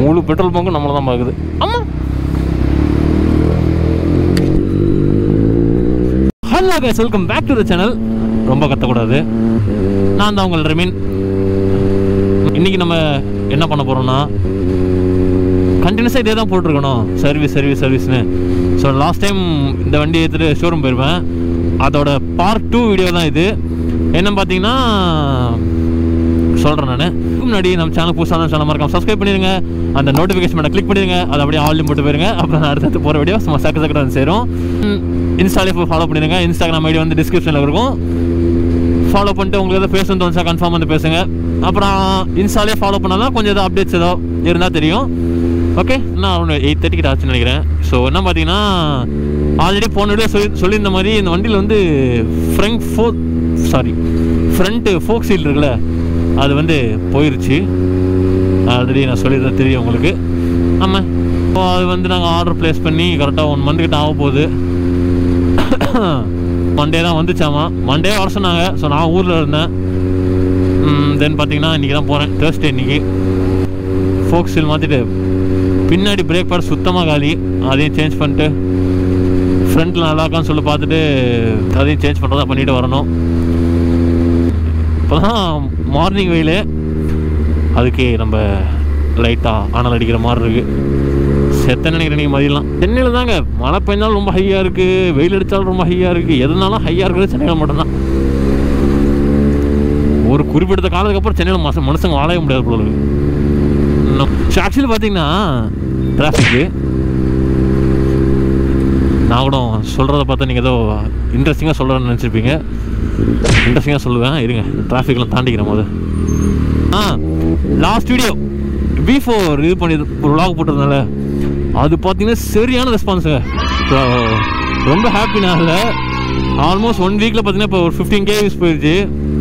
முழு பெட்ரோல் பங்கும் நம்மளை தான் பார்க்குது ஆமாம் hello guys welcome back to the channel ரொம்ப கத்தக்கூடாது நான் தான் உங்கள் ரெமின் இன்னைக்கு நம்ம என்ன பண்ண போகிறோம்னா கண்டினியூஸாக இதே தான் போட்டிருக்கணும் சர்வீஸ் சர்வீஸ் சர்வீஸ்னு ஸோ லாஸ்ட் டைம் இந்த வண்டி எடுத்துகிட்டு ஷோரூம் போயிருப்பேன் அதோட பார்ட் டூ வீடியோ தான் இது என்னன்னு பார்த்தீங்கன்னா சொல்கிறேன் நான் முன்னாடி நம்ம சேனல் புதுசாக தான் சேனல் மறக்காம சப்ஸ்கிரைப் பண்ணிடுங்க அந்த நோட்டிஃபிகேஷன் பண்ண கிளிக் பண்ணிடுங்க அதை அப்படியே ஆல்லையும் போட்டு போயிருங்க அப்புறம் நான் அடுத்தடுத்து போகிற வீடியோ சும்மா சக்க சக்கட வந்து சேரும் இன்ஸ்டாலே போய் ஃபாலோ பண்ணிடுங்க இன்ஸ்டாகிராம் ஐடி வந்து டிஸ்கிரிப்ஷனில் இருக்கும் ஃபாலோ பண்ணிட்டு உங்களுக்கு எதாவது பேசணும் தோணுச்சா கன்ஃபார்ம் வந்து பேசுங்க அப்புறம் இன்ஸ்டாலே ஃபாலோ பண்ணால் தான் கொஞ்சம் ஏதோ அப்டேட்ஸ் ஏதோ இருந்தால் தெரியும் ஓகே நான் ஒன்று எயிட் தேர்ட்டிக்கு ஆச்சுன்னு நினைக்கிறேன் ஸோ என்ன பார்த்தீங்கன்னா ஆல்ரெடி போன வீடியோ சொல்லி சொல்லியிருந்த மாதிரி இந்த வண்டியில் வந்து ஃப்ரண்ட் ஃபோ சாரி ஃப்ரண்ட்டு ஃபோக் சீல் இருக்குல்ல அது வந்து போயிருச்சு ஆல்ரெடி நான் சொல்லியிருந்தேன் தெரியும் உங்களுக்கு ஆமாம் இப்போ அது வந்து நாங்கள் ஆர்டர் ப்ளேஸ் பண்ணி கரெக்டாக ஒன் மந்த் கிட்ட ஆக போகுது மண்டே தான் வந்துச்சாமா மண்டே வர சொன்னாங்க ஸோ நான் ஊரில் இருந்தேன் தென் பார்த்தீங்கன்னா இன்றைக்கி தான் போகிறேன் தேர்ஸ்டே இன்றைக்கி ஃபோக் சீல் மாற்றிட்டு பின்னாடி பிரேக் பேட் சுத்தமாக காலி அதையும் சேஞ்ச் பண்ணிட்டு ஃப்ரண்ட்டில் நல்லா இருக்கான்னு சொல்லி பார்த்துட்டு அதையும் சேஞ்ச் பண்ணுறதா பண்ணிட்டு வரணும் இப்போ தான் மார்னிங் வெயில் அதுக்கு நம்ம லைட்டாக ஆனல் அடிக்கிற மாதிரி இருக்குது செத்த நினைக்கிறேன் நீங்கள் மதியெல்லாம் சென்னையில் தாங்க மழை பெஞ்சாலும் ரொம்ப ஹையாக இருக்குது வெயில் அடித்தாலும் ரொம்ப ஹையாக இருக்குது எதுனாலும் ஹையாக இருக்கிறது சென்னையில் மட்டும்தான் ஒரு குறிப்பிட்ட காலத்துக்கு அப்புறம் சென்னையில் மனசு மனுஷங்க வாழவே முடியாது போல இருக்கு ஸோ ஆக்சுவலி பார்த்தீங்கன்னா டிராஃபிக்கு நான் கூட சொல்கிறத பார்த்தா நீங்கள் ஏதோ இன்ட்ரெஸ்டிங்காக சொல்கிறேன்னு நினச்சிருப்பீங்க இன்ட்ரெஸ்டிங்காக சொல்லுவேன் இருங்க டிராஃபிக்லாம் தாண்டிக்கிறேன் போது ஆ லாஸ்ட் வீடியோ பி ஃபோர் இது பண்ணி ஒரு விளாக் போட்டிருந்தால அது பார்த்தீங்கன்னா சரியான ரெஸ்பான்ஸுங்க ஸோ ரொம்ப ஹாப்பி நான் அதில் ஆல்மோஸ்ட் ஒன் வீக்கில் பார்த்தீங்கன்னா இப்போ ஒரு ஃபிஃப்டீன் கே யூஸ் போயிடுச்சு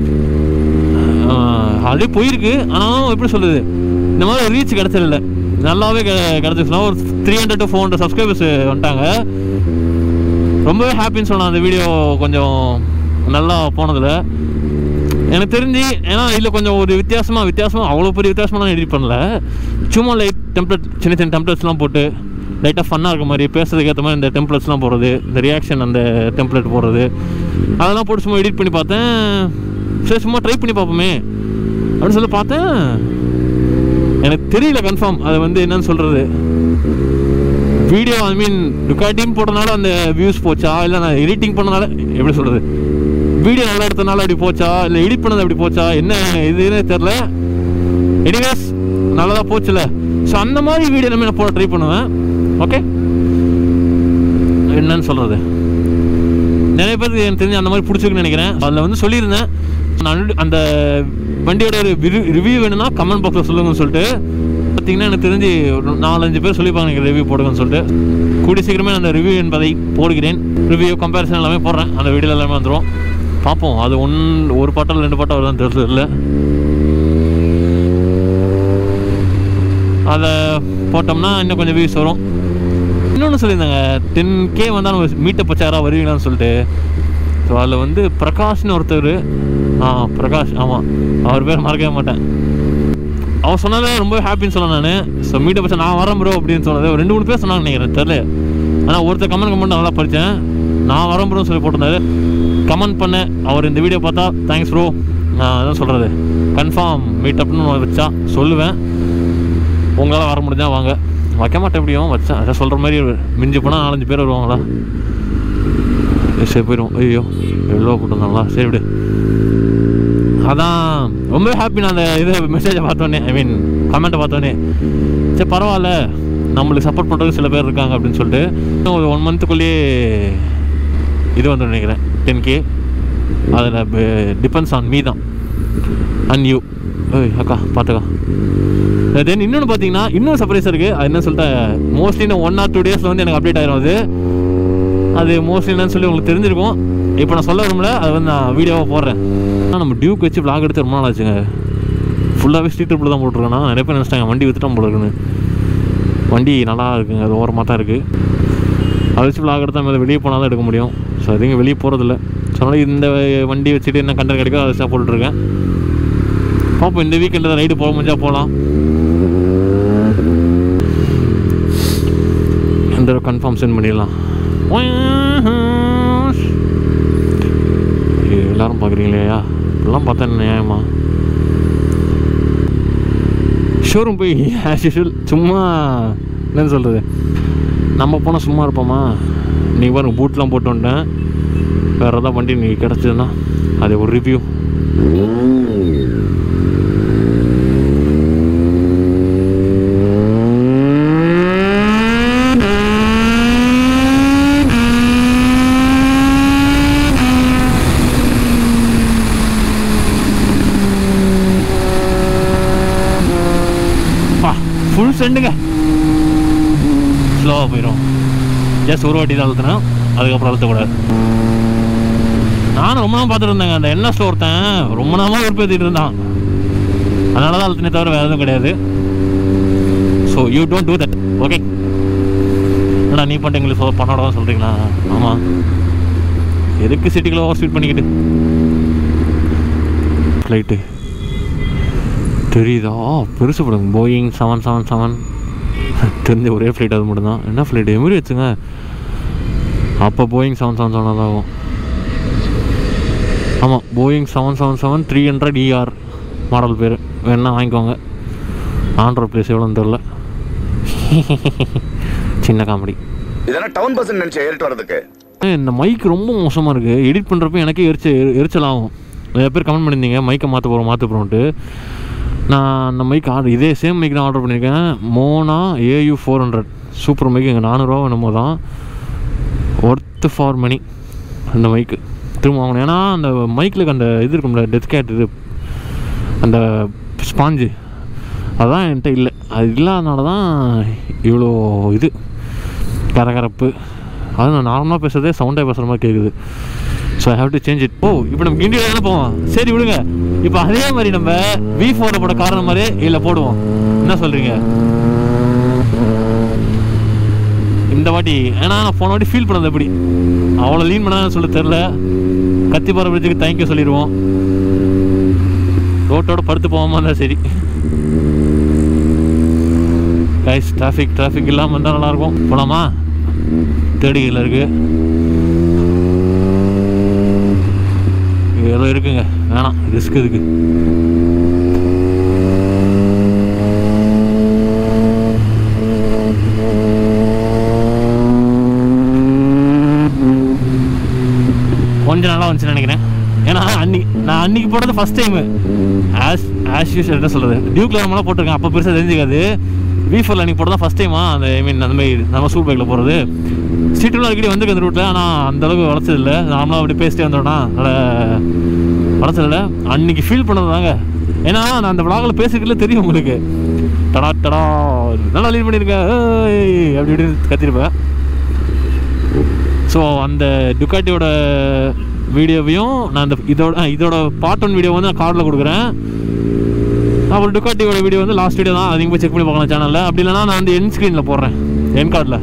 ஆல்ரெடி போயிருக்கு ஆனாலும் எப்படி சொல்லுது இந்த மாதிரி ரீச் கிடச்சிடல நல்லாவே கிடச்சிச்சுன்னா ஒரு three hundred to four hundred subscribers வந்துட்டாங்க ரொம்பவே ஹாப்பின்னு சொல்லலாம் அந்த வீடியோ கொஞ்சம் நல்லா போனதில் எனக்கு தெரிஞ்சு ஏன்னா இதில் கொஞ்சம் ஒரு வித்தியாசமாக வித்தியாசமாக அவ்வளோ பெரிய வித்தியாசமாக எடிட் பண்ணல சும்மா லைட் டெம்ப்ளேட் சின்ன சின்ன டெம்ப்ளேட்ஸ்லாம் போட்டு லைட்டாக ஃபன்னாக இருக்க மாதிரி பேசுறதுக்கு ஏற்ற மாதிரி இந்த டெம்ப்ளேட்ஸ்லாம் போடுறது இந்த ரியாக்ஷன் அந்த டெம்ப்ளேட் போடுறது அதெல்லாம் போட்டு சும்மா எடிட் பண்ணி பார்த்தேன் சரி சும்மா ட்ரை பண்ணி பார்ப்போமே அப்படின்னு சொல்லி பார்த்தேன் எனக்கு தெரியல கன்ஃபார்ம் அது வந்து என்னன்னு சொல்கிறது வீடியோ ஐ மீன் டுக்காட்டின்னு போட்டனால அந்த வியூஸ் போச்சா இல்லை நான் எடிட்டிங் பண்ணனால எப்படி சொல்கிறது வீடியோ நல்லா எடுத்தனால அப்படி போச்சா இல்லை எடிட் பண்ணது அப்படி போச்சா என்ன இதுன்னு தெரில எனிவேஸ் நல்லதாக போச்சுல ஸோ அந்த மாதிரி வீடியோ நம்ம நான் போட ட்ரை பண்ணுவேன் ஓகே என்னன்னு சொல்கிறது நிறைய பேருக்கு எனக்கு தெரிஞ்சு அந்த மாதிரி பிடிச்சிருக்குன்னு நினைக்கிறேன் அதில் வந்து சொல்லியிருந்தேன் நான் அந்த வண்டியோட ரிவ்யூ வேணும்னா கமெண்ட் பாக்ஸில் சொல்லுங்கன்னு சொல்லிட்டு பார்த்தீங்கன்னா எனக்கு தெரிஞ்சு ஒரு நாலஞ்சு பேர் சொல்லிப்பாங்க எனக்கு ரிவ்யூ போடுங்கன்னு சொல்லிட்டு கூடிய சீக்கிரமே அந்த ரிவ்யூ என்பதை போடுகிறேன் ரிவ்யூ கம்பேரிசன் எல்லாமே போடுறேன் அந்த வீடியோ எல்லாமே வந்துடும் பார்ப்போம் அது ஒன் ஒரு பாட்டில் ரெண்டு பாட்டம் வருதான்னு தெரியல அதை போட்டோம்னா இன்னும் கொஞ்சம் வியூஸ் வரும் இன்னொன்று சொல்லியிருந்தாங்க டென் கே வந்தால் நம்ம மீட்டப் பச்சாராக வருவீங்களான்னு சொல்லிட்டு ஸோ அதில் வந்து பிரகாஷ்னு ஒருத்தர் ஆ பிரகாஷ் ஆமாம் அவர் பேர் மறக்கவே மாட்டேன் அவர் சொன்னதே ரொம்ப ஹாப்பின்னு சொன்னேன் நான் ஸோ மீட்டப் பச்சா நான் வரேன் ப்ரோ அப்படின்னு சொன்னது ஒரு ரெண்டு மூணு பேர் சொன்னாங்க நினைக்கிறேன் தெரில ஆனால் ஒருத்தர் கமெண்ட் கமெண்ட் நல்லா படித்தேன் நான் வரேன் ப்ரோன்னு சொல்லி போட்டிருந்தாரு கமெண்ட் பண்ணேன் அவர் இந்த வீடியோ பார்த்தா தேங்க்ஸ் ப்ரோ நான் அதான் சொல்கிறது கன்ஃபார்ம் மீட்டப்னு வச்சா சொல்லுவேன் உங்களால் வர முடிஞ்சா வாங்க வைக்க மாட்டேன் எப்படியும் வச்சேன் அதை சொல்கிற மாதிரி மிஞ்சி போனால் நாலஞ்சு பேர் வருவாங்களா சரி போயிடும் ஐயோ எவ்வளோ போட்டிருந்தாங்களா சரி விடு அதான் ரொம்ப ஹாப்பி நான் அந்த இது மெசேஜை பார்த்தோன்னே ஐ மீன் கமெண்ட்டை பார்த்தோன்னே சரி பரவாயில்ல நம்மளுக்கு சப்போர்ட் பண்ணுறதுக்கு சில பேர் இருக்காங்க அப்படின்னு சொல்லிட்டு இன்னும் ஒரு ஒன் மந்த்துக்குள்ளேயே இது வந்து நினைக்கிறேன் டென் கே அதில் டிபெண்ட்ஸ் ஆன் மீ தான் அண்ட் யூ ஏய் அக்கா பார்த்துக்கா தென் இன்னொன்று பார்த்தீங்கன்னா இன்னும் சர்ப்ரைஸ் இருக்குது அது என்ன சொல்லிட்டு மோஸ்ட்லி இன்னும் ஒன் ஆர் டூ டேஸில் வந்து எனக்கு அப்டேட் ஆயிரும் அது அது மோஸ்ட்லி என்னன்னு சொல்லி உங்களுக்கு தெரிஞ்சிருக்கும் இப்போ நான் சொல்ல விரும்பல அதை வந்து நான் வீடியோவாக போடுறேன் ஆனால் நம்ம டியூக் வச்சு vlog எடுத்து ரொம்ப நாள் ஆச்சுங்க ஃபுல்லாகவே ஸ்ட்ரீட் ட்ரிப்பில் தான் போட்டிருக்கேன் நான் நிறைய பேர் நினச்சிட்டாங்க வண்டி விற்றுட்டோம் போல இருக்குன்னு வண்டி நல்லா இருக்குங்க அது ஓரமாக தான் இருக்குது அதை வச்சு vlog எடுத்தால் நம்ம வெளியே போனால் தான் எடுக்க முடியும் ஸோ அதுங்க வெளியே போகிறதில்ல ஸோ அதனால் இந்த வண்டி வச்சுட்டு என்ன கண்டென்ட் கிடைக்கோ அதை வச்சு தான் போட்டுட்ருக்கேன் பார்ப்போம் இந்த வீக்கெண்டில் ரைடு போக முடிஞ்சா போகலாம் தடவை கன்ஃபார்ம் சென்ட் பண்ணிடலாம் ஐயோ, எல்லாரும் பார்க்குறீங்களேயா இப்படிலாம் பார்த்தா என்ன நியாயமா ஷோரூம் போய் ஆஸ் யூஷுவல் சும்மா என்னன்னு சொல்கிறது நம்ம போனால் சும்மா இருப்போமா நீ பாருங்க பூட்லாம் போட்டு வந்துட்டேன் வேறு ஏதாவது வண்டி நீ கிடச்சதுன்னா அது ஒரு ரிவ்யூ பா ஃபுல் செண்டுங்க ஸ்லோவாக போயிடும் ஜஸ்ட் ஒரு வாட்டி தான் அழுத்தினேன் அதுக்கப்புறம் அழுத்தக்கூடாது நானும் ரொம்ப நாள் பார்த்துட்டு இருந்தேங்க அந்த என்ன ஸ்டோர் ஒருத்தன் ரொம்ப நாளாக விற்பேற்றிட்டு இருந்தான் அதனால தான் அழுத்தினே தவிர வேறு எதுவும் கிடையாது so you don't do that okay ஏடா நீ பண்ணிட்டு எங்களுக்கு சொ- பண்ணோட தான் சொல்கிறீங்களா ஆமாம் எதுக்கு சிட்டிக்குள்ள ஓவர் ஸ்பீட் பண்ணிக்கிட்டு ஃப்ளைட்டு தெரியுதா பெருசு படுங்க போயிங் செவன் செவன் செவன் தெரிஞ்ச ஒரே ஃப்ளைட் அது மட்டும் தான் என்ன ஃப்ளைட் எமிரி வச்சுங்க அப்போ போயிங் செவன் செவன் செவன் தான் ஆகும் ஆமாம் Boeing seven seven seven three hundred ER model பேர் வேணா வாங்கிக்கோங்க ஆண்ட்ராய்ட் ப்ளேஸ் எவ்வளோன்னு தெரில சின்ன காமெடி இதெல்லாம் டவுன் பஸ் நினைச்சு ஏறிட்டு வர்றதுக்கு இந்த மைக் ரொம்ப மோசமாக இருக்குது எடிட் பண்ணுறப்ப எனக்கே எரிச்ச எரிச்சல் ஆகும் நிறைய பேர் கமெண்ட் பண்ணியிருந்தீங்க மைக்கை மாற்ற போகிறோம் மாற்ற போகிறோன்ட்டு நான் அந்த மைக் ஆர்டர் இதே சேம் மைக் தான் ஆர்டர் பண்ணியிருக்கேன் Maono AU four hundred super mic எங்கள் நானூறுரூவா என்னமோ தான் ஒர்த்து ஃபார் மணி அந்த மைக்கு திரும்ப வாங்கணும் ஏன்னா அந்த மைக்கில் அந்த இது இருக்கும்ல டெத் கேட் இது அந்த ஸ்பாஞ்சு அதான் என்கிட்ட இல்லை அது இல்லாதனால தான் இவ்வளோ இது கரகரப்பு அது நான் நார்மலாக பேசுறதே சவுண்டாக பேசுகிற மாதிரி கேட்குது so I have to change it ஓ இப்போ நம்ம இந்தியா தானே போவோம் சரி விடுங்க இப்போ அதே மாதிரி நம்ம வி ஃபோரில் போட காரணம் மாதிரி இதில் போடுவோம் என்ன சொல்கிறீங்க இந்த வாட்டி ஏன்னா நான் போன வாட்டி ஃபீல் பண்ணது எப்படி அவ்வளோ லீன் பண்ண சொல்ல தெரில கத்திப்பாறை பிரிட்ஜுக்கு தேங்க்யூ சொல்லிடுவோம் ரோட்டோட படுத்து போகாமல் இருந்தால் சரி கைஸ் டிராஃபிக் டிராஃபிக் இல்லாமல் இருந்தால் நல்லாயிருக்கும் போகலாமா தேடிகளில் இருக்கு ஏதோ இருக்குங்க வேணாம் ரிஸ்க் இதுக்கு கொஞ்சம் நல்லா வந்துச்சுன்னு நினைக்கிறேன் ஏன்னா அன்னைக்கு நான் அன்னைக்கு போட்டது ஃபஸ்ட் டைமு ஆஸ் ஆஸ் யூஸ் என்ன சொல்கிறது டியூக்ல நம்மளாம் போட்டிருக்கேன் அப்போ பெருசாக தெரிஞ்சுக்காது வீஃபரில் அன்றைக்கி போட்டது ஃபஸ்ட் டைமா அந்த ஐ மீன் அந்த மாதிரி நம்ம சூப் பைக்கில் போகிறது சீட்டுலாம் அடிக்கடி வந்துருக்கு அந்த ரூட்டில் ஆனால் அந்தளவுக்கு வளர்ச்சதில்லை நார்மலாக அப்படி பேசிட்டே வந்தோம்னா அதனால் வளர்ச்சதில்லை அன்னைக்கு ஃபீல் பண்ணது தாங்க ஏன்னா நான் அந்த விளாகில் பேசிக்கல தெரியும் உங்களுக்கு டடா டடா நல்லா லீட் பண்ணியிருக்கேன் ஏய் அப்படி இப்படின்னு கத்திருப்பேன் ஸோ அந்த டுக்காட்டியோட வீடியோவையும் நான் அந்த இதோட ஆ, இதோட பார்ட் ஒன் வீடியோ வந்து நான் கார்டில் கொடுக்குறேன் அப்புறம் டுக்காட்டியோட வீடியோ வந்து லாஸ்ட் வீடியோ தான் அது நீங்கள் போய் செக் பண்ணி பார்க்கலாம் சேனலில் அப்படி இல்லைனா நான் வந்து என் ஸ்க்ரீனில் போடுறேன் என் கார்டில்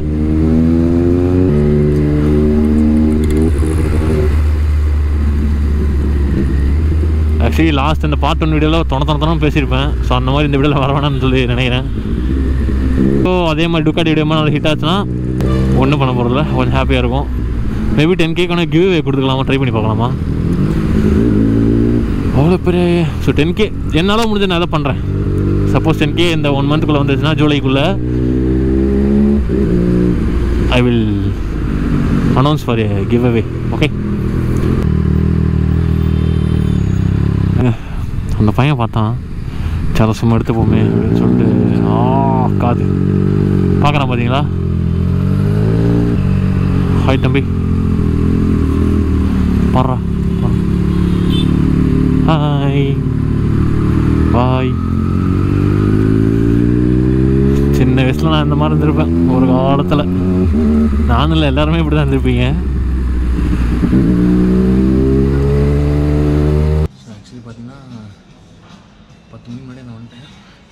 ஆக்சுவலி லாஸ்ட் இந்த பார்ட் ஒன் வீடியோவில் தொண தொண தொண பேசியிருப்பேன் ஸோ அந்த மாதிரி இந்த வீடியோவில் வர வேணாம்னு சொல்லி நினைக்கிறேன் ஸோ அதே மாதிரி டுக்காட்டி வீடியோ மாதிரி ஹிட் ஆச்சுன்னா ஒன்றும் பண்ண போகிறதில்ல கொஞ்சம் ஹாப்பியாக இருக்கும் மேபி டென் கேக்கு ஒன்று கிவ் கொடுத்துக்கலாமா ட்ரை பண்ணி பார்க்கலாமா அவ்வளோ பெரிய ஸோ டென் கே என்னால் முடிஞ்ச நான் அதை பண்ணுறேன் சப்போஸ் டென் கே இந்த ஒன் மந்த்துக்குள்ளே வந்துச்சுன்னா ஜூலைக்குள்ளே I will announce for a giveaway okay அந்த பையன் பார்த்தான் சரி சும்மா எடுத்து போமே அப்படின்னு சொல்லிட்டு ஆ காது பார்க்குறான் பார்த்தீங்களா ஹாய் தம்பி பாடுறா ஹாய் பாய் சின்ன வயசில் நான் இந்த மாதிரி இருந்திருப்பேன் ஒரு காலத்தில் நானும் இல்லை எல்லாருமே இப்படி தான் இருந்திருப்பீங்க ஆக்சுவலி பார்த்தீங்கன்னா பத்து மணி முன்னாடி நான் வந்துட்டேன்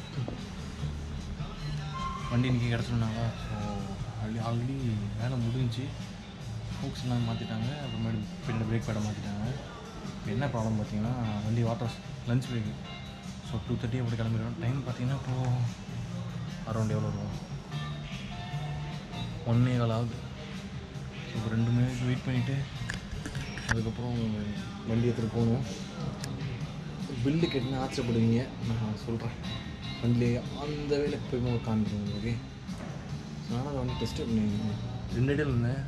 வண்டி இன்றைக்கி கிடச்சிருந்தாங்க ஸோ ஆல்ரெடி ஆல்ரெடி வேலை முடிஞ்சுச்சு ஃபோக்ஸ்லாம் மாற்றிட்டாங்க அப்புறமேட்டு பின்னாடி பிரேக் பேடை மாற்றிட்டாங்க இப்போ என்ன ப்ராப்ளம் பார்த்தீங்கன்னா வண்டி water lunch break so two thirty அப்படி கிளம்பிடுவோம் டைம் பார்த்தீங்கன்னா இப்போது அரௌண்ட் எவ்வளோ வரும் ஒன்றே கால் ஆகுது ஸோ ரெண்டு மணி நேரத்துக்கு வெயிட் பண்ணிவிட்டு அதுக்கப்புறம் வண்டி எடுத்துகிட்டு போகணும் பில்லு கேட்டுன்னு ஆச்சரியப்படுவீங்க நான் சொல்கிறேன் வண்டியிலே அந்த வேலைக்கு போய் போய் காமிக்கிறேன் ஓகே நானும் அதை வந்து டெஸ்ட் பண்ணி ரெண்டு இடையில இருந்தேன்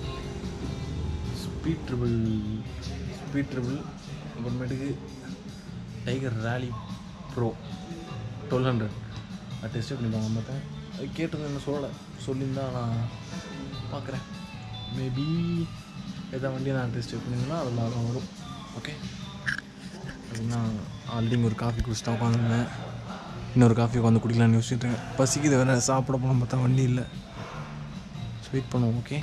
ஸ்பீட் ட்ரிபிள் ஸ்பீட் ட்ரிபிள் அப்புறமேட்டுக்கு Tiger rally pro twelve hundred அது டெஸ்ட் பண்ணி பார்க்க பார்த்தேன் அது கேட்டிருந்தேன் என்ன சொல்லலை சொல்லியிருந்தா நான் பார்க்குறேன் மேபி எதாவது வண்டியை நான் டெஸ்ட் பண்ணிங்கன்னா அதில் அதான் வரும் ஓகே அப்படின்னா ஆல்ரெடி இங்கே ஒரு காஃபி குடிச்சிட்டு உட்காந்துருந்தேன் இன்னொரு காஃபி உட்காந்து குடிக்கலாம்னு யோசிச்சுட்டு இருக்கேன் பசிக்குது வேறு சாப்பிட போகணும் பார்த்தா வண்டி இல்லை வெயிட் பண்ணுவோம் okay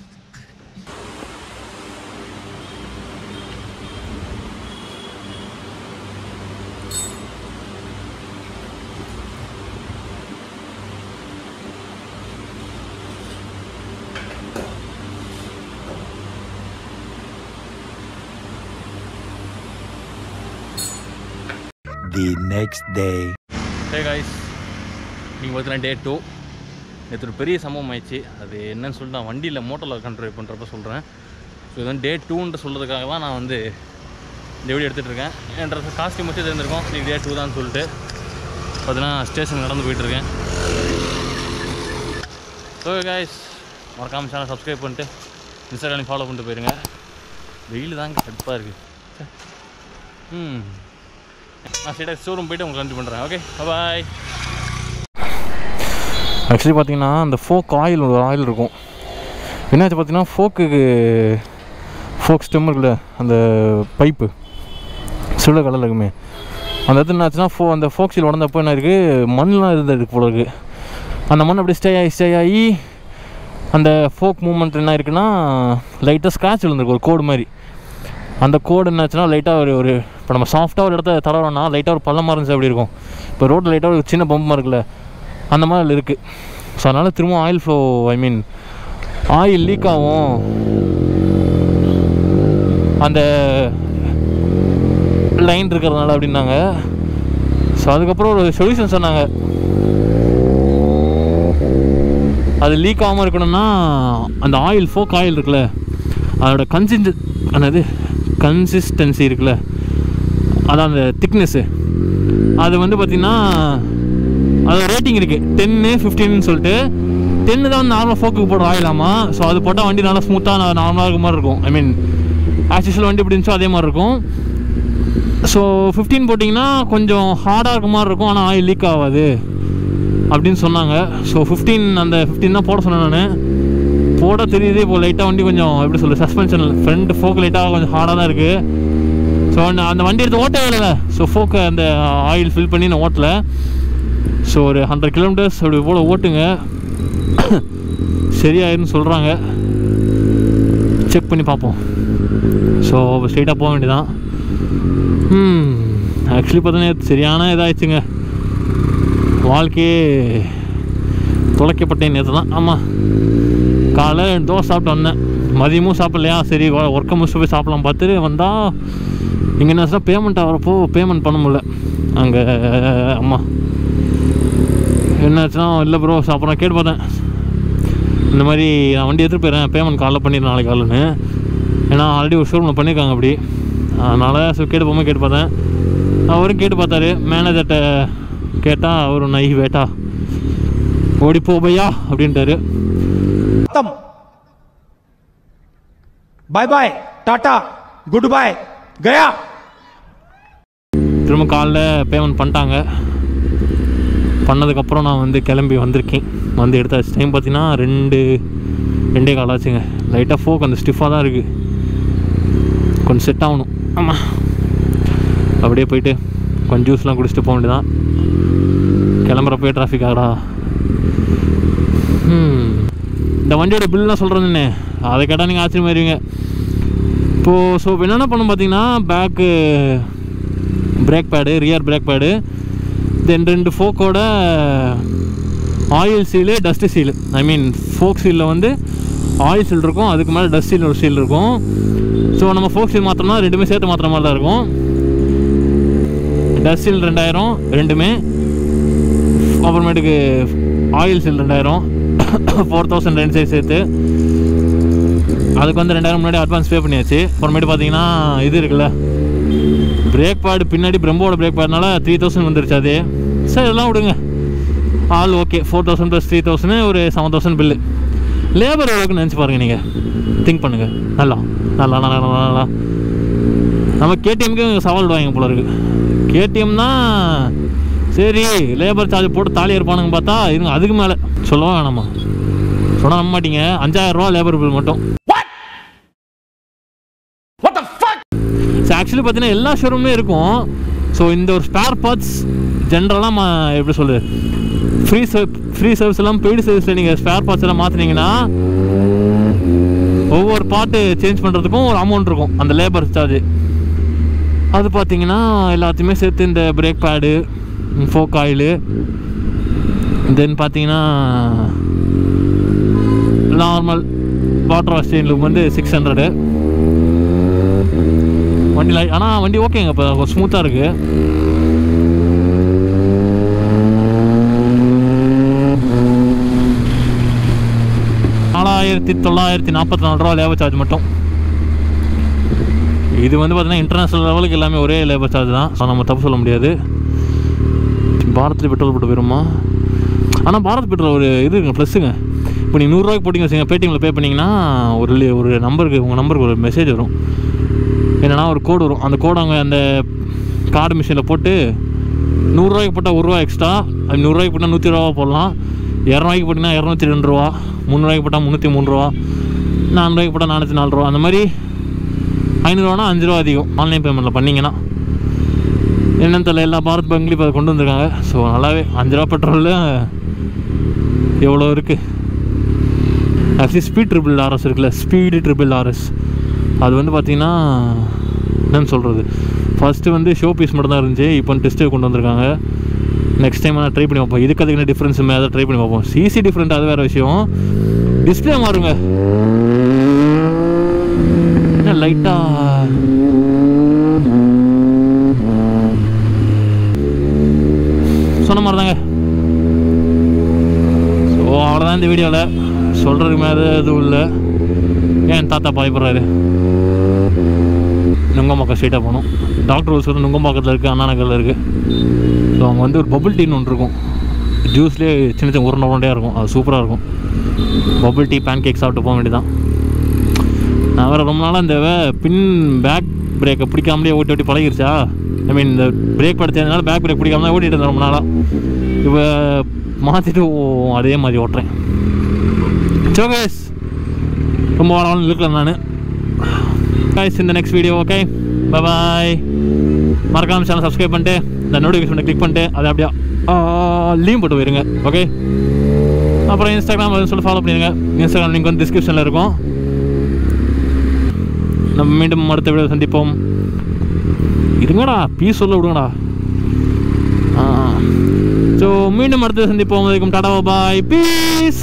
the next day. Hey guys நீங்கள் பார்த்தீங்கன்னா டே டூ நேற்று ஒரு பெரிய சம்பவம் ஆயிடுச்சு அது என்னன்னு சொல்லிட்டு நான் வண்டியில் மோட்டரில் கண்ட்ரோல் பண்ணுறப்ப சொல்கிறேன் ஸோ இது வந்து டே டூன்ற சொல்கிறதுக்காக தான் நான் வந்து இந்த வீடியோ எடுத்துகிட்டு இருக்கேன் என் ட்ரெஸ் காஸ்டியூம் வச்சு தெரிஞ்சிருக்கோம் நீ டே டூ தான் சொல்லிட்டு பார்த்தீங்கன்னா ஸ்டேஷன் நடந்து போயிட்டுருக்கேன் ஸோ காய்ஸ் மறக்காம சேனல் சப்ஸ்கிரைப் பண்ணிட்டு இன்ஸ்டாகிராம் ஃபாலோ பண்ணிட்டு போயிருங்க வெயில் தாங்க கடுப்பாக இருக்குது ம் நான் ஸ்ட்ரெயிட்டாக ஷோரூம் போயிட்டு உங்களுக்கு கண்டிப்பாக பண்ணுறேன் ஓகே பாய் ஆக்சுவலி பார்த்தீங்கன்னா அந்த ஃபோக் ஆயில் ஒரு ஆயில் இருக்கும் என்னாச்சு பார்த்தீங்கன்னா ஃபோக்குக்கு ஃபோக் ஸ்டெம் இருக்குல்ல அந்த பைப்பு சில கலரில் இருக்குமே அந்த இடத்துல என்னாச்சுன்னா ஃபோ அந்த ஃபோக் சீல் உடந்தப்போ என்ன இருக்குது மண்ணெலாம் இருந்தது போல இருக்குது அந்த மண் அப்படியே ஸ்டே ஆகி ஸ்டே ஆகி அந்த ஃபோக் மூமெண்ட் என்ன இருக்குன்னா லைட்டாக ஸ்க்ராட்ச் விழுந்திருக்கு ஒரு கோடு மாதிரி அந்த கோடு என்னாச்சுன்னா லைட்டாக ஒரு ஒரு இப்போ நம்ம சாஃப்டாக ஒரு இடத்த தடவுறோம்னா லைட்டாக ஒரு பள்ளமாக இருந்துச்சு அப்படி இருக்கும் இப்போ ரோட்டில் லைட்டாக ஒரு சின்ன பம்பமாக இருக்குல்ல அந்த மாதிரி அதில் இருக்குது ஸோ அதனால் திரும்ப oil flow I mean oil leak ஆகும் அந்த லைன் இருக்கிறதுனால அப்படின்னாங்க ஸோ அதுக்கப்புறம் ஒரு சொல்யூஷன் சொன்னாங்க அது லீக் ஆகாமல் இருக்கணும்னா அந்த ஆயில் ஃபோக் ஆயில் இருக்குல்ல அதோட கன்சிஸ்ட என்னது கன்சிஸ்டன்சி இருக்குல்ல அதான் அந்த திக்னஸ்ஸு அது வந்து பார்த்திங்கன்னா அது ரேட்டிங் இருக்குது டென்னு ஃபிஃப்டீன்னு சொல்லிட்டு டென்னு தான் வந்து நார்மல் ஃபோக்குக்கு போடுற ஆயிலாமா ஸோ அது போட்டால் வண்டி நல்லா ஸ்மூத்தாக நார்மலாக இருக்க மாதிரி இருக்கும் ஐ மீன் ஆக்சுவல் வண்டி எப்படி இருந்துச்சோ அதே மாதிரி இருக்கும் ஸோ ஃபிஃப்டீன் போட்டிங்கன்னா கொஞ்சம் ஹார்டாக இருக்க மாதிரி இருக்கும் ஆனால் ஆயில் லீக் ஆகாது அப்படின்னு சொன்னாங்க ஸோ ஃபிஃப்டீன் அந்த ஃபிஃப்டீன் தான் போட சொன்னேன் நான் போட தெரியுது இப்போ லைட்டாக வண்டி கொஞ்சம் எப்படி சொல்ல சஸ்பென்ஷன் ஃப்ரண்ட் ஃபோக் லைட்டாக கொஞ்சம் ஹார்டாக தான் இருக்குது ஸோ அந்த வண்டி எடுத்து ஓட்டவே இல்லை ஸோ ஃபோக்கை அந்த ஆயில் ஃபில் பண்ணி நான் ஓட்டலை ஸோ ஒரு ஹண்ட்ரட் கிலோமீட்டர்ஸ் அப்படி போல் ஓட்டுங்க சரியாயிருன்னு சொல்கிறாங்க செக் பண்ணி பார்ப்போம் ஸோ ஸ்ட்ரெயிட்டாக போக வேண்டியதான் ம் ஆக்சுவலி பார்த்தீங்கன்னா சரியான இதாகிடுச்சுங்க வாழ்க்கையே தொலைக்கப்பட்டேன் நேற்று தான் ஆமாம் காலைல ரெண்டு தோசை சாப்பிட்டு வந்தேன் மதியமும் சாப்பிட்லையா சரி ஒர்க்கை முடிச்சுட்டு போய் சாப்பிடலாம் பார்த்துட்டு வந்தால் இங்கே என்ன பேமெண்ட் ஆகிறப்போ பேமெண்ட் பண்ண முடியல அங்கே அம்மா என்னாச்சுன்னா இல்லை ப்ரோ அப்புறம் கேட்டு பார்த்தேன் இந்த மாதிரி நான் வண்டி எடுத்துகிட்டு போயிடுறேன் பேமெண்ட் காலைல பண்ணிடுறேன் நாளைக்கு காலைன்னு ஏன்னா ஆல்ரெடி ஒரு ஷோரூமில் பண்ணியிருக்காங்க அப்படி அதனால் ஸோ கேட்டு போகும்போது கேட்டு பார்த்தேன் அவரும் கேட்டு பார்த்தாரு மேனேஜர்கிட்ட கேட்டால் அவர் நை வேட்டா ஓடி போ பையா அப்படின்ட்டாரு खत्म bye bye tata goodbye गया திரும்ப காலைல பேமெண்ட் பண்ணிட்டாங்க பண்ணதுக்கப்புறம் நான் வந்து கிளம்பி வந்திருக்கேன் வந்து எடுத்தாச்சு டைம் பார்த்தீங்கன்னா ரெண்டு ரெண்டே கால் ஆச்சுங்க லைட்டாக ஃபோக் அந்த ஸ்டிஃபாக தான் இருக்குது கொஞ்சம் செட் ஆகணும் ஆமாம் அப்படியே போயிட்டு கொஞ்சம் ஜூஸ்லாம் குடிச்சிட்டு போக வேண்டியதான் கிளம்புறப்போயே டிராஃபிக் ஆகடா ம் இந்த வண்டியோட பில்லாம் சொல்கிறேன்னு அதை கேட்டால் நீங்கள் ஆச்சரியமாயிருவீங்க இப்போது ஸோ இப்போ என்னென்ன பண்ணணும் பார்த்தீங்கன்னா back brake pad rear brake pad then ரெண்டு ஃபோக்கோட oil seal dust seal I mean fork சீலில் வந்து ஆயில் சீல் இருக்கும் அதுக்கு மேலே டஸ்ட் சீல் ஒரு சீல் இருக்கும் ஸோ நம்ம ஃபோக் சீல் மாற்றோம்னா ரெண்டுமே சேர்த்து மாற்றுற மாதிரி தான் இருக்கும் டஸ்ட் சீல் ரெண்டாயிரம் ரெண்டுமே அப்புறமேட்டுக்கு ஆயில் சீல் ரெண்டாயிரம் ஃபோர் தௌசண்ட் ரெண்டு சைஸ் சேர்த்து அதுக்கு வந்து ரெண்டாயிரம் முன்னாடி அட்வான்ஸ் பே பண்ணியாச்சு அப்புறமேட்டு பார்த்தீங்கன்னா இது இருக்குல்ல பிரேக் பேடு பின்னாடி பிரம்போட பிரேக் பேட்னால த்ரீ தௌசண்ட் வந்துருச்சு அது சரி இதெல்லாம் விடுங்க all okay four thousand plus three thousand ஒரு செவன் தௌசண்ட் பில்லு லேபர் எவ்வளோக்கு நினச்சி பாருங்கள் நீங்கள் திங்க் பண்ணுங்கள் நல்லா நல்லா நல்லா நல்லா நல்லா நம்ம கேடிஎம்க்கு சவால் விடுவாங்க போல இருக்கு கேடிஎம்னா சரி லேபர் சார்ஜ் போட்டு தாலி இருப்பானுங்க பார்த்தா இதுங்க அதுக்கு மேலே சொல்லவா வேணாமா சொன்னால் நம்ப மாட்டீங்க அஞ்சாயிரம் ரூபா லேபர் பில் மட்டும் ஸோ ஆக்சுவலி பார்த்தீங்கன்னா எல்லா ஷோரூம்லேயும் இருக்கும் ஸோ இந்த ஒரு ஸ்பேர் பார்ட்ஸ் ஜென்ரலாக எப்படி சொல்லுது ஃப்ரீ சர்வ் ஃப்ரீ சர்வீஸ் எல்லாம் பெய்டு சர்வீஸில் நீங்கள் ஸ்பேர் பார்ட்ஸ் எல்லாம் மாற்றினீங்கன்னா ஒவ்வொரு பார்ட்டு சேஞ்ச் பண்ணுறதுக்கும் ஒரு அமௌண்ட் இருக்கும் அந்த லேபர் சார்ஜ் அது பார்த்தீங்கன்னா எல்லாத்தையுமே சேர்த்து இந்த brake pad fork oil then பார்த்தீங்கன்னா normal water wash chain lube வந்து சிக்ஸ் ஹண்ட்ரடு வண்டி லை ஆனால் வண்டி ஓகேங்க இப்போ ஸ்மூத்தாக இருக்குது நாலாயிரத்தி தொள்ளாயிரத்தி நாற்பத்தி நாலு ரூபா லேபர் சார்ஜ் மட்டும் இது வந்து பார்த்தீங்கன்னா இன்டர்நேஷ்னல் லெவலுக்கு எல்லாமே ஒரே லேபர் சார்ஜ் தான் ஸோ நம்ம தப்பு சொல்ல முடியாது பாரத்தில் பெட்ரோல் போட்டு போயிருமா ஆனால் பாரத் பெட்ரோல் ஒரு இது இருக்குங்க ப்ளஸ்ஸுங்க இப்போ நீங்கள் நூறுரூவாய்க்கு போட்டிங்க வச்சுங்க பேடிஎம்மில் பே பண்ணிங்கன்னா ஒரு li- ஒரு நம்பருக்கு உங்கள் நம்பருக்கு ஒரு மெசேஜ் வரும் என்னன்னா ஒரு கோடு வரும் அந்த கோடு அங்கே அந்த கார்டு மிஷினில் போட்டு நூறுரூவாய்க்கு போட்டால் ஒரு ரூபா எக்ஸ்ட்ரா அது நூறுரூவாய்க்கு போட்டால் நூற்றி ரூபா போடலாம் இரநூறுவாய்க்கு போட்டிங்கன்னா இரநூத்தி ரெண்டு ரூபா முந்நூறுவாய்க்கு போட்டால் முந்நூற்றி மூணு ரூபா நானூறுவாய்க்கு போட்டால் நானூற்றி நாலு ரூபா அந்த மாதிரி ஐநூறுரூவானா அஞ்சு ரூபா அதிகம் ஆன்லைன் பேமெண்ட்டில் பண்ணிங்கன்னா என்னன்னு தெரியல எல்லா பாரத் பேங்க்லேயும் இப்போ அதை கொண்டு வந்திருக்காங்க ஸோ நல்லாவே அஞ்சு ரூபா பெட்ரோலில் எவ்வளோ இருக்குது ஆக்சுவலி ஸ்பீட் ட்ரிபிள் ஆர்எஸ் இருக்குல்ல ஸ்பீடு ட்ரிபிள் ஆர்எஸ் அது வந்து பார்த்திங்கன்னா என்னன்னு சொல்கிறது ஃபஸ்ட்டு வந்து ஷோ பீஸ் மட்டும் தான் இருந்துச்சு இப்போ டெஸ்ட்டு கொண்டு வந்திருக்காங்க நெக்ஸ்ட் டைம் நான் ட்ரை பண்ணி பார்ப்போம் இதுக்கு அதுக்கு என்ன டிஃப்ரென்ஸ் அதை ட்ரை பண்ணி பார்ப்போம் சிசி டிஃப்ரெண்ட் அது வேறு விஷயம் டிஸ்பிளே மாறுங்க என்ன லைட்டாக சொன்ன மாதிரி தாங்க ஸோ அவ்வளோதான் இந்த வீடியோவில் சொல்கிறதுக்கு மேலே எதுவும் இல்லை ஏன் தாத்தா பயப்படுறாரு நுங்கம்பாக்கம் ஸ்ட்ரெயிட்டாக போகணும் டாக்டர் ஹவுஸ் வந்து நுங்கம்பாக்கத்தில் இருக்குது அண்ணா நகரில் இருக்குது ஸோ அவங்க வந்து ஒரு பபுள் டீன்னு ஒன்று இருக்கும் ஜூஸ்லேயே சின்ன சின்ன உருண்டை உருண்டையாக இருக்கும் அது சூப்பராக இருக்கும் பபுள் டீ பேன் கேக் சாப்பிட்டு போக வேண்டியதான் நான் வேறு ரொம்ப நாளாக இந்த வே- பின் பேக் பிரேக்கை பிடிக்காமலே ஓட்டி ஓட்டி பழகிருச்சா ஐ மீன் இந்த பிரேக் படுத்ததுனால பேக் பிரேக் பிடிக்காம தான் ஓட்டிட்டு இருந்தேன் ரொம்ப நாளாக இப்போ மாற்றிட்டு அதே மாதிரி ஓட்டுறேன் சோகேஸ் ரொம்ப வாரம் இருக்கல நான் கைஸ் இந்த நெக்ஸ்ட் வீடியோ ஓகே பாய் மறக்காம சேனல் சப்ஸ்கிரைப் பண்ணிட்டு இந்த நோட்டிஃபிகேஷனை கிளிக் பண்ணிட்டு அதை அப்படியே லீவ் போட்டு போயிருங்க ஓகே அப்புறம் இன்ஸ்டாகிராம் அதுன்னு சொல்லி ஃபாலோ பண்ணிடுங்க இன்ஸ்டாகிராம் லிங்க் வந்து டிஸ்கிரிப்ஷனில் இருக்கும் நம்ம மீண்டும் அடுத்த வீடியோ சந்திப்போம் இருங்கடா பீஸ் சொல்ல விடுங்கடா ஸோ மீண்டும் அடுத்த சந்திப்போம் அதுக்கும் டாடா பாய் பீஸ்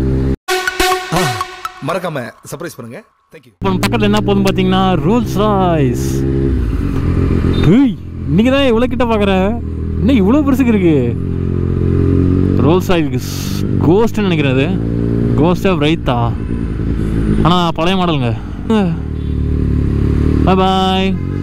மறக்காம சர்ப்ரைஸ் பண்ணுங்க தேங்க்யூ இப்போ நம்ம பக்கத்தில் என்ன போதும் பார்த்தீங்கன்னா ரூல்ஸ் ராய்ஸ் ஹேய் இன்னைக்கு தான் இவ்வளோ கிட்ட பார்க்குறேன் இன்னும் இவ்வளோ பெருசுக்கு இருக்கு ரோல்ஸ் ராய்ஸ் கோஸ்ட்னு நினைக்கிறேன் அது கோஸ்ட் ஆஃப் ரைத்தா ஆனால் பழைய மாடலுங்க பாய் பாய்